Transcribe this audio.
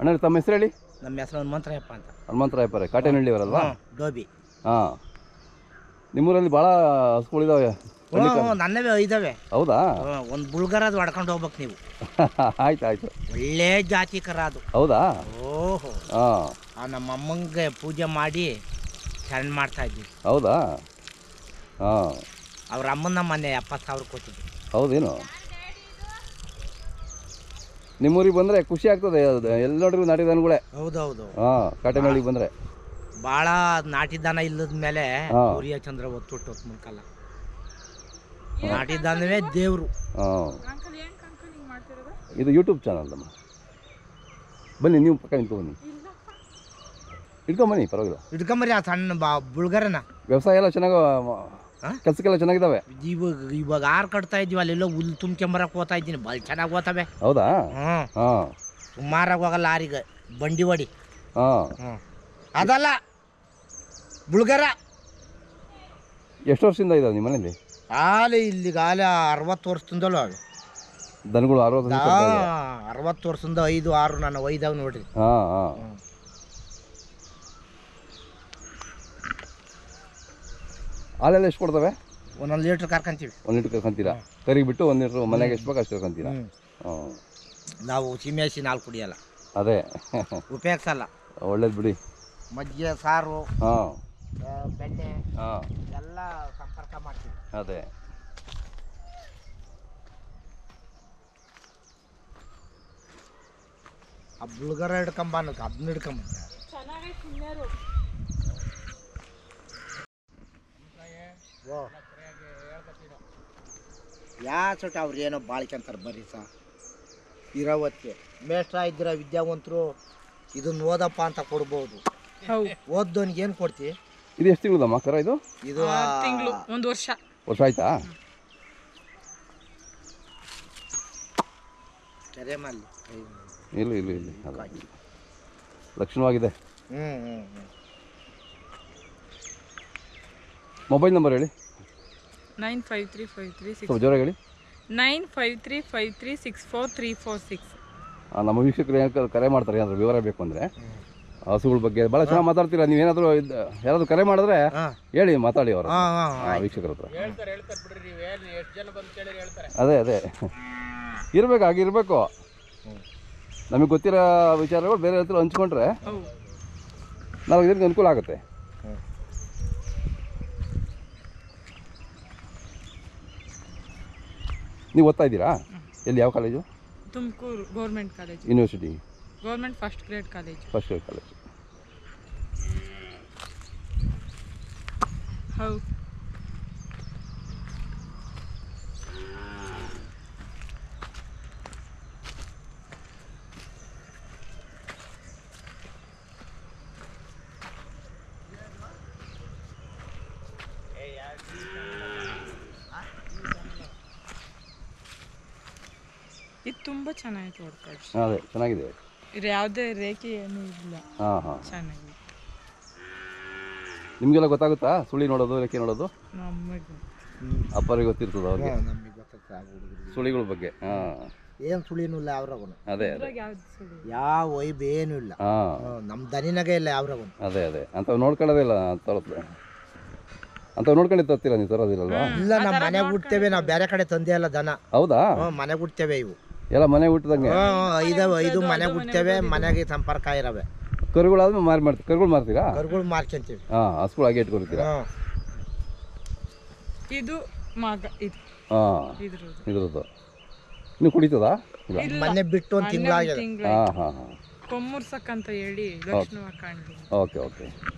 ಅಣ್ಣ ತಮ್ಮ ಹೆಸರು ಹೇಳಿ ನಮ್ಮ ಹೆಸರು ಹನುಮಂತರಾಯಪ್ಪ ಅಂತ ಹನುಮಂತರಾಯಪ್ಪರೇ ಕಾಟೇನಹಳ್ಳಿಯವರಲ್ವಾ ಹ್ಮ್, ಡೋಬಿ ಹಾಂ ನಿಮ್ಮೂರಲ್ಲಿ ಭಾಳ ಹಸುಗಳಿದಾವೆ ಹ್ಞೂ ಹ್ಞೂ ನನ್ನವೇ ಇದಾವೆ ಹೌದಾ ಒಂದು ಬುಳ್ಗರದು ಹೊಡ್ಕೊಂಡು ಹೋಗ್ಬೇಕು ನೀವು ಆಯ್ತು ಆಯ್ತು ಒಳ್ಳೆ ಜಾತಿ ಕರ ಅದು ಹೌದಾ ಓಹೋ ಹಾಂ ಆ ನಮ್ಮ ಅಮ್ಮಂಗೆ ಪೂಜೆ ಮಾಡಿ ಶರಣ ಮಾಡ್ತಾ ಇದ್ವಿ ಹೌದಾ ಹಾಂ ಅವ್ರ ಅಮ್ಮನ ಮೊನ್ನೆ ಎಪ್ಪತ್ತು ಸಾವಿರ ಕೊಟ್ಟಿದ್ವಿ ಹೌದೇನು ನಿಮ್ಮೂರಿಗೆ ಬಂದರೆ ಖುಷಿ ಆಗ್ತದೆ ಅದು ಎಲ್ಲಿ ನೋಡ್ರಿ ನಾಟಿ ದನಗಳೇ ಹೌದೌದು ಹಾಂ ಕಾಟೇನಹಳ್ಳಿಗೆ ಬಂದರೆ ಭಾಳ ನಾಟಿ ದನ ಇಲ್ಲದ ಮೇಲೆ ಹಾ. ಸೂರ್ಯ ಚಂದ್ರ ಒತ್ತುಟ್ಟು ಹೊತ್ತು ಮುಲ್ಕಲ್ಲ ನಾಟಿ ದನವೇ ದೇವರು ಹಾಂ ಇದು ಯೂಟ್ಯೂಬ್ ಚಾನಲ್ ನಮ್ಮ ಬನ್ನಿ ನೀವು ಪಕ್ಕ ನಿಂತು ಬನ್ನಿ ಇಟ್ಕೊಂಬನ್ನಿ ಪರವಾಗಿಲ್ಲ ಇಟ್ಕೊಂಬರಿ ಆ ಸಣ್ಣ ಬಾ ಬುಳ್ಗರನ ವ್ಯವಸಾಯ ಎಲ್ಲ ಚೆನ್ನಾಗಿ ಹಾ? ಕೆಲಸಕ್ಕೆಲ್ಲ ಚೆನ್ನಾಗಿದ್ದಾವೆ ಇವಾಗ ಇವಾಗ ಆರು ಕಟ್ತಾ ಇದ್ವಿ ಅಲ್ಲೆಲ್ಲೋ ಹುಲ್ಲು ತುಂಬ್ಕೊಂಬರಕ್ಕೆ ಹೋಗ್ತಾ ಇದ್ದೀನಿ ಭಾಳ ಚೆನ್ನಾಗಿ ಓದ್ತವೆ ಹೌದಾ ಹ್ಞೂ ಹಾಂ ಸುಮಾರಾಗಿ ಹೋಗಲ್ಲ ಆರಿಗೆ ಬಂಡಿ ಹೊಡಿ ಹಾಂ ಹ್ಞೂ ಅದಲ್ಲ ಬುಳ್ಗರ ಎಷ್ಟು ವರ್ಷದಿಂದ ಇದಾವೆ ನಿಮ್ಮ ಮನೇಲಿ ಆಲೆ ಇಲ್ಲಿಗೆ ಆಲೆ ಅರವತ್ತು ವರ್ಷದಿಂದಲೂ ಅವೆ ದನಗಳು ಅರವತ್ತು ದಾ- ವರ್ಷ ಅರವತ್ತು ವರ್ಷದಿಂದ ಐದು ಆರು ನಾನು ಒಯ್ದಾವ್ ನೋಡ್ರಿ ಹಾಂ ಹಾಂ ಹ್ಮ್. ಹಾಲೆಲ್ಲ ಎಷ್ಟು ಕೊಡ್ತವೆ ಒಂದೊಂದು ಲೀಟ್ರ್ ಕರ್ಕೊಂತೀವಿ ಒಂದು ಲೀಟ್ರ್ ಕರ್ಕೊಂತೀರಾ ಕರಿಗೆ ಬಿಟ್ಟು ಒಂದು ಲೀಟ್ರ್ ಮನೆಗೆ ಎಷ್ಟು ಬೇಕು ಅಷ್ಟು ಕರ್ಕೊಂತೀರಾ ಹ್ಮ್. ಹಾಂ ನಾವು ಸಿಮೆಸಿ ನಾಲ್ಕು ಕುಡಿಯಲ್ಲ ಅದೇ ಉಪಯೋಗಿಸಲ್ಲ ಒಳ್ಳೇದು ಬಿಡಿ ಮಜ್ಜಿಗೆ ಸಾರು ಹಾಂ ಆ, ಬೆಣ್ಣೆ ಹಾಂ ಎಲ್ಲ ಸಂಪರ್ಕ ಮಾಡ್ತೀವಿ ಅದೇ ಆ ಬುಳ್ಗರ ಹಿಡ್ಕೊಂಬ ಅನ್ನೋದು ಅದನ್ನ ಹಿಡ್ಕೊಂಬ ಯಾ ಚೋಟ ಅವ್ರು ಏನೋ ಬಾಳ್ಕೊಂತಾರೆ ಬರ್ರಿ ಸಾ ಇರೋವತ್ತಿಗೆ ಮೇಷ್ಟ್ರ ಇದ್ದೀರ ವಿದ್ಯಾವಂತರು ಇದನ್ನ ಓದಪ್ಪ ಅಂತ ಕೊಡ್ಬೋದು ಹೌದು ಓದ್ದವನಿಗೆ ಏನು ಕೊಡ್ತಿ ಇದು ಎಷ್ಟು ತಿಂಗಳದಮ್ಮ ಕರ ಇದು ಇದು ತಿಂಗಳು ಒಂದು ವರ್ಷ ವರ್ಷ ಆಯ್ತಾ ಕೆರೆಮಲ್ಲಿ ಇಲ್ಲ ಇಲ್ಲ ಇಲ್ಲ ಅಲ್ಲ ಲಕ್ಷಣವಾಗಿದೆ ಹ್ಞೂ ಹ್ಞೂ ಹ್ಞೂ ಮೊಬೈಲ್ ನಂಬರ್ ಹೇಳಿ nine five three five three six ಸ್ವಲ್ಪ ಜೋರಾಗಿ ಹೇಳಿ nine five three five three six four three four six ಆ, ನಮ್ಮ ವೀಕ್ಷಕರು ಏನಾದ್ರು ಕರೆ ಮಾಡ್ತಾರೆ ಏನಾದ್ರು ವಿವರ ಬೇಕು ಅಂದರೆ ಹಸುಗಳ ಬಗ್ಗೆ ಭಾಳ ಚೆನ್ನಾಗಿ ಮಾತಾಡ್ತೀರಾ ನೀವೇನಾದರೂ ಯಾರಾದರೂ ಕರೆ ಮಾಡಿದ್ರೆ ಹಾಂ ಹೇಳಿ ಮಾತಾಡಿ ಅವರು ಹಾಂ ಹಾಂ ವೀಕ್ಷಕರ ಹತ್ರ ಅದೇ ಅದೇ ಇರ್ಬೇಕು ಹಾಗಿರ್ಬೇಕು ನಮಗೆ ಗೊತ್ತಿರೋ ವಿಚಾರಗಳು ಬೇರೆ ಹತ್ರ ಹಂಚ್ಕೊಂಡ್ರೆ ಹೌದು ನಾವು ಇದಕ್ಕೆ ಅನುಕೂಲ ಆಗುತ್ತೆ ಹ್ಮ್. ನೀವು ಓದ್ತಾ ಇದ್ದೀರಾ ಎಲ್ಲಿ ಯಾವ college Tumakuru government college university government first grade college first year college ಹೌದು ಇದು ತುಂಬ ಚೆನ್ನಾಗಿತ್ತು ವರ್ಕೌಟ್ ಅದೇ ಚೆನ್ನಾಗಿದೆ ಇದು ಯಾವುದೇ ರೇಖೆ ಏನೂ ಇಲ್ಲ ಹಾಂ ಹಾಂ ಚೆನ್ನಾಗಿದೆ ನಿಮಗೆಲ್ಲ ಗೊತ್ತಾಗುತ್ತಾ ಸುಳಿ ನೋಡೋದು ರೆಕ್ಕೆ ನೋಡೋದು ನಮಗೆ ಅಪ್ಪರಿಗೆ ಗೊತ್ತಿರ್ತದೆ ಅವ್ರಿಗೆ ನಮಗೆ ಗೊತ್ತಾಗ್ತದೆ ಆ ಹುಡುಗರಿಗೆ ಸುಳಿಗಳ ಬಗ್ಗೆ ಹಾಂ ಏನು ಸುಳಿನೂ ಇಲ್ಲ ಅವ್ರಾಗೂ ಅದೇ ಅದೇ ಯಾವ್ದು ಸುಳಿ ಯಾವ ವೈಬ್ ಏನೂ ಇಲ್ಲ ಹಾಂ ಹ್ಮ್, ನಮ್ಮ ದನಿನಾಗೆ ಇಲ್ಲ ಯಾವ್ರಾಗೂ ಅದೇ ಅದೇ ಅಂಥವು ನೋಡ್ಕೊಳ್ಳೋದೇ ಇಲ್ಲ ತರುತ್ತೆ ಅಂಥವು ನೋಡ್ಕೊಂಡು ತರ್ತೀರಾ ನೀವು ತರೋದಿಲ್ಲಲ್ವಾ ಇಲ್ಲ ನಮ್ಮ ಮನೆಗೆ ಹುಡ್ತೇವೆ ನಾವು ಬೇರೆ ಕಡೆ ತಂದೆ ಅಲ್ಲ ದನ ಹೌದಾ ಹ್ಞೂ ಮನೆಗೆ ಹುಡ್ತೇವೆ ಇವು ಎಲ್ಲ ಮನೆ ಹುಟ್ಟಿದಂಗೆ ಹ್ಞೂ ಐದವ ಐದು ಮನೆಗೆ ಹುಡ್ತೇವೆ ಮನೆಗೆ ಸಂಪರ್ಕ ಇರವೆ ಕರುಗಳಾದ್ಮೇಲೆ ಮಾರಿ ಮಾಡ್ತೀವಿ ಕರುಗಳು ಮಾರ್ತೀರಾ ಕರುಗಳು ಮಾರ್ಕೊಂತೀವಿ ಹಾಂ ಹಸುಗಳು ಹಾಗೆ ಇಟ್ಕೊಂಡಿರ್ತೀರಾ ಹ್ಞೂ ಇದು ಮಗ ಇದು ಹಾಂ ಇದ್ರದ್ದು ಇದ್ರದ್ದು ಇನ್ನು ಕುಡಿತದಾ ಇಲ್ಲ ಇಲ್ಲ ಮೊನ್ನೆ ಬಿಟ್ಟು ಒಂದು ತಿಂಗಳಾಗಿದೆ ತಿಂಗಳು ಹಾಂ ಹಾಂ ಹಾಂ ಕೊಮ್ಮುರ್ಸಕ್ ಅಂತ ಹೇಳಿ ಲಕ್ಷ್ಮಣ ಕಾಣ್ಲಿ ಓಕೆ ಓಕೆ